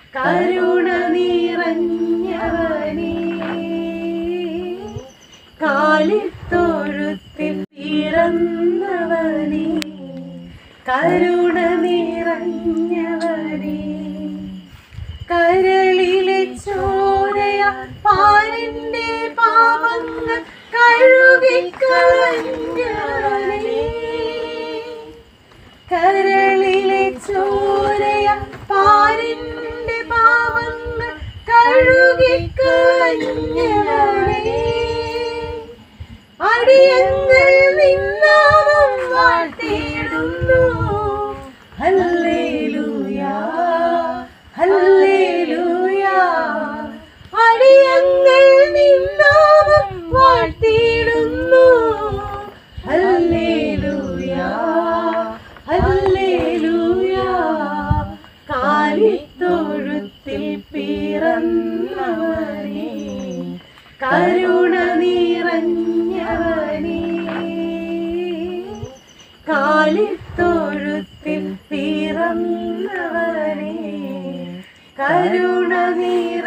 കരുണ നിറഞ്ഞവനേ കാലിത്തൊഴുത്തിൽ പിറന്നവനേ കരുണ നിറഞ്ഞവനേ കരളിലെ ചോരയ പാലിന്റെ പാപങ്ങൾ കഴുകിക്കളഞ്ഞവനേ കരളിലെ ചോരയ പാലിന്റെ പാപങ്ങൾ കഴുകിക്കളഞ്ഞവനേ അടിയങ്ങൾ നിന്നാമം വാഴ്ത്തിയിടുന്നു ഹല്ലേലൂയാ ഹല്ലേലൂയാ അടിയങ്ങൾ നിന്നാമം വാഴ്ത്തിയിടുന്നു ഹല്ലേലൂയാ ഹല്ലേലൂയാ കാലിത്തൊഴുത്തിൽ പിറന്നവനേ കരുണ നിറഞ്ഞവനേ കാലിത്തൊഴുത്തിൽ പിറന്നവനേ കരുണ നിറ